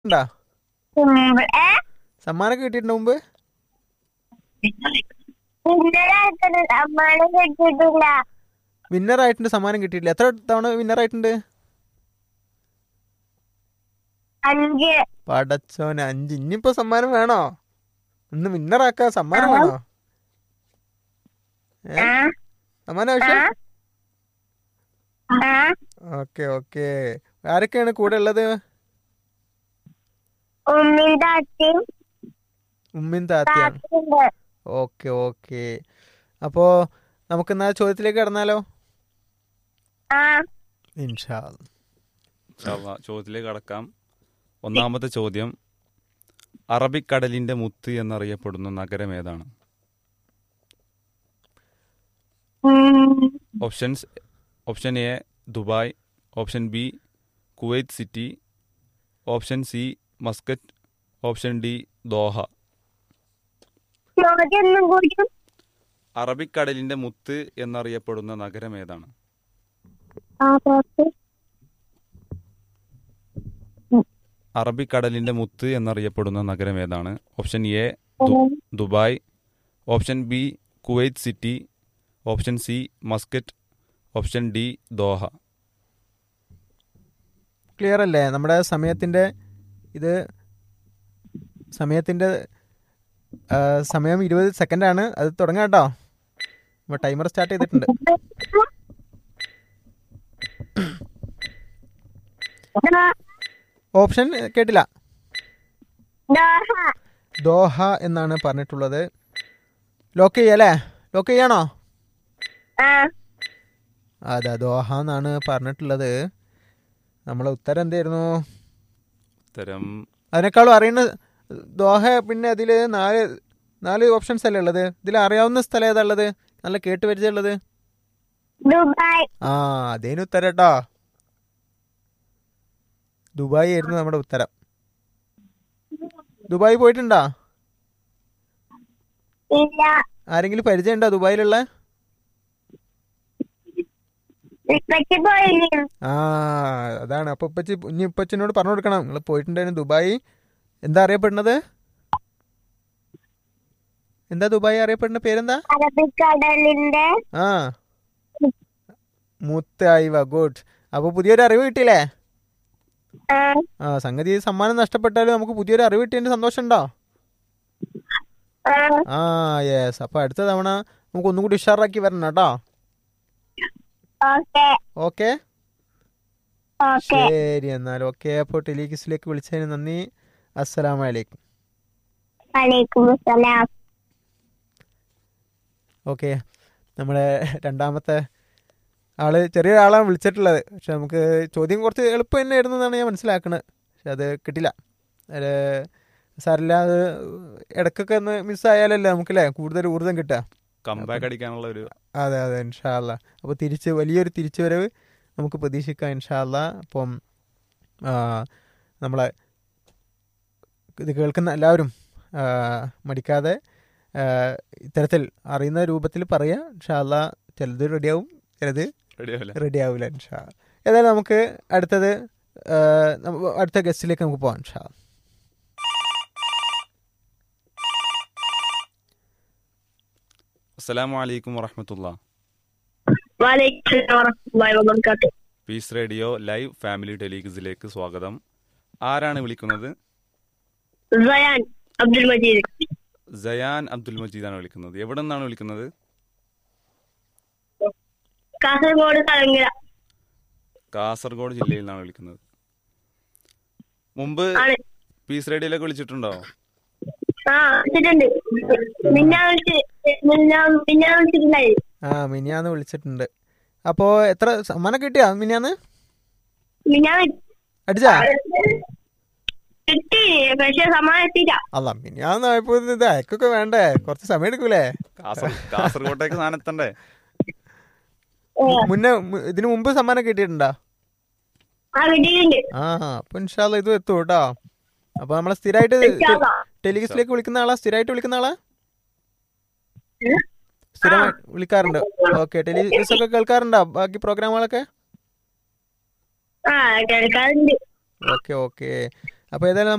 ഉണ്ടാ കുമ്പ ഏ സമ്മാനമൊക്കെ കിട്ടിയിട്ടുണ്ട് മുമ്പ് ഇന്നലെ സമ്മാനം കിട്ടിയിട്ടില്ല വിന്നർ ആയിട്ടുണ്ട് സമ്മാനം കിട്ടിയിട്ടില്ല എത്ര തവണ വിന്നർ ആയിട്ടുണ്ട് അഞ്ച് പടച്ചോന് അഞ്ച് ഇനിയിപ്പോ സമ്മാനം വേണോ ഒന്ന് വിന്നർ ആക്കാ സമ്മാനം വേണോ ഏ ആ സമ്മാനം ആ ആവശ്യം ആ ഓക്കെ ഓക്കെ ആരൊക്കെയാണ് കൂടെ ഉള്ളത് ഉമ്മിന്റെ അച്ഛൻ ഉമ്മിൻ താത്തയാണ് താത്തയുണ്ട് ഓക്കെ ഓക്കെ അപ്പോ നമുക്ക് എന്നാ ചോദ്യത്തിലേക്ക് കടന്നാലോ ആ ഇൻഷാ അല്ലാ. ഇൻഷാല്ലാ, ചോദ്യത്തിലേക്ക് കടക്കാം ഒന്നാമത്തെ ചോദ്യം അറബിക്കടലിന്റെ മുത്ത് എന്നറിയപ്പെടുന്ന നഗരം ഏതാണ് ഉം. Options option A Dubai option B Kuwait City option C Muscat option D Doha ചോദ്യം ഒന്നും കൂടി അറബിക്കടലിന്റെ മുത്ത് എന്നറിയപ്പെടുന്ന നഗരം ഏതാണ് ആ തോത്ത് അറബിക്കടലിന്റെ മുത്ത് എന്നറിയപ്പെടുന്ന നഗരം ഏതാണ് ഓപ്ഷൻ എ ദു- Dubai option B Kuwait City option C Muscat option D Doha clear അല്ലേ നമ്മുടെ സമയത്തിന്റെ ഇത് സമയത്തിന്റെ ആ, സമയം ഇരുപത് സെക്കൻഡ് ആണ് അത് തുടങ്ങാം കേട്ടോ അപ്പോൾ ടൈമർ സ്റ്റാർട്ട് ചെയ്തിട്ടുണ്ട് ഓപ്ഷൻ കേട്ടില്ല ദോഹ ദോഹ എന്നാണ് പറഞ്ഞിട്ടുള്ളത് ലോക്ക് ചെയ്യല്ലേ ലോക്ക് ചെയ്യാണോ ആ അതെ ദോഹ എന്നാണ് പറഞ്ഞിട്ടുള്ളത് നമ്മളെ ഉത്തരം എന്തായിരുന്നു ഉത്തരം അതിനേക്കാളും അറിയുന്ന ദോഹ പിന്നെ അതിൽ നാല് നാല് ഓപ്ഷൻസ് അല്ലേ ഉള്ളത് ഇതിൽ അറിയാവുന്ന സ്ഥലം ഏതാ ഉള്ളത് നല്ല കേട്ട് പരിചയമുള്ളത് ദുബായ് ആ അതേനു ഉത്തരം കേട്ടോ ദുബായ് ആയിരുന്നു നമ്മുടെ ഉത്തരം ദുബായ് പോയിട്ടുണ്ടോ ഇല്ല ആരെങ്കിലും പരിചയമുണ്ടോ ദുബായിലുള്ള ഇപ്പച്ചി പോയില്ല ആ അതാണ് അപ്പൊ ഇപ്പച്ചി ഇനി ഇപ്പച്ചിനോട് പറഞ്ഞു കൊടുക്കണം നിങ്ങൾ പോയിട്ടുണ്ടായിരുന്നു ദുബായ് എന്താ അറിയപ്പെടുന്നത് എന്താ ദുബായ് അറിയപ്പെടുന്ന പേരെന്താ അറബിക്കടലിന്റെ ആ മുത്തായിവ ഗുഡ് അപ്പൊ പുതിയൊരു അറിവ് കിട്ടിയില്ലേ ആ ആ സംഗതി സമ്മാനം നഷ്ടപ്പെട്ടാലും നമുക്ക് പുതിയൊരു അറിവ് കിട്ടിയതിന്റെ സന്തോഷം ഉണ്ടോ ആ ആ യെസ് അപ്പൊ അടുത്ത തവണ നമുക്ക് ഒന്നും കൂടി ഉഷാറാക്കി വരണം കേട്ടോ ഓക്കെ ഓക്കെ ഓക്കെ ശരി എന്നാൽ ഓക്കെ അപ്പോൾ ടെലികിസിലേക്ക് വിളിച്ചതിന് നന്ദി അസ്സലാമലൈക്കും വലൈക്കും സലാം ഓക്കെ നമ്മുടെ രണ്ടാമത്തെ ആള് ചെറിയൊരാളാണ് വിളിച്ചിട്ടുള്ളത് പക്ഷെ നമുക്ക് ചോദ്യം കുറച്ച് എളുപ്പം തന്നെയായിരുന്നു എന്നാണ് ഞാൻ മനസ്സിലാക്കുന്നത് പക്ഷെ അത് കിട്ടില്ല അത് സാറില്ല അത് ഇടയ്ക്കൊക്കെ ഒന്ന് മിസ്സായാലല്ലേ നമുക്കല്ലേ കൂടുതൽ ഊർജ്ജം കിട്ടുക കംബാക്ക് അടിക്കാനുള്ള ഒരു അതെ അതെ ഇൻഷാല്ല അപ്പോൾ തിരിച്ച് വലിയൊരു തിരിച്ചുവരവ് നമുക്ക് പ്രതീക്ഷിക്കാം ഇൻഷാല്ല അപ്പം ആ, നമ്മളെ ഇത് കേൾക്കുന്ന എല്ലാവരും ആ, മടിക്കാതെ ആ, ഇത്തരത്തിൽ അറിയുന്ന രൂപത്തിൽ പറയുക ഇൻഷാല്ല ചിലത് റെഡിയാവും ചിലത് റെഡിയാവില്ല റെഡി ആവില്ല ഇൻഷാ ഏതായാലും നമുക്ക് അടുത്തത് ആ, നമ്മ- അടുത്ത ഗസ്റ്റിലേക്ക് നമുക്ക് പോകാം ഇൻഷാ അസ്സലാമു അലൈക്കും വറഹമത്തുള്ള വലൈക്കും സലാം വറഹ്മത്തുള്ളാഹി വബറകാതുഹു പീസ് റേഡിയോ ലൈവ് ഫാമിലി ടെലിഗസിലേക്ക് സ്വാഗതം ആരാണ് വിളിക്കുന്നത് സയാൻ അബ്ദുൽ മജീദ് സയാൻ അബ്ദുൽ മജീദാണ് വിളിക്കുന്നത് എവിടെ നിന്നാണ് വിളിക്കുന്നത് കാസർഗോഡ് തലങ്കര കാസർഗോഡ് ജില്ലയിൽ നിന്നാണ് വിളിക്കുന്നത് മുമ്പ് ആണ് പീസ് റേഡിയോയിലേക്ക് വിളിച്ചിട്ടുണ്ടോ ആ വിളിച്ചിട്ടുണ്ട് മിന്നാ വിളിച്ച് മിന്നാ മിന്നാ വിളിച്ചിട്ടുണ്ടായി ആ മിനിയാന്ന് വിളിച്ചിട്ടുണ്ട് അപ്പോൾ എത്ര സമ്മാനം കിട്ടിയാ മിനിയാന്ന് മിന്നാ അടിച്ചാ കിട്ടി പക്ഷെ സമ്മാനം എത്തിയില്ല അല്ല മിനിയാന്നായപ്പോ ഇത് അയക്കൊക്കെ വേണ്ടേ കുറച്ച് സമയം എടുക്കൂലേ കാസർ കാസർഗോട്ടേക്ക് സാധനം എത്തണ്ടേ മുന്നേ മു- ഇതിനു മുമ്പ് സമ്മാനം കിട്ടിയിട്ടുണ്ടോ ആ കിട്ടിയിട്ടുണ്ട് ആ അപ്പൊ ഇൻഷാല്ല ഇത് എത്തും കേട്ടോ അപ്പൊ നമ്മളെ സ്ഥിരമായിട്ട് ഇൻഷാല്ലാ. ടെലിഗസിലേക്ക് വിളിക്കുന്ന ആളാ സ്ഥിരമായിട്ട് വിളിക്കുന്ന ആളാ സ്ഥിരമായി വിളിക്കാറുണ്ട് ഓക്കെ ടെലിഗസ് ഒക്കെ കേൾക്കാറുണ്ടോ ബാക്കി പ്രോഗ്രാമുകളൊക്കെ ആ കേൾക്കാറുണ്ട് ഓക്കെ ഓക്കെ അപ്പോൾ ഏതായാലും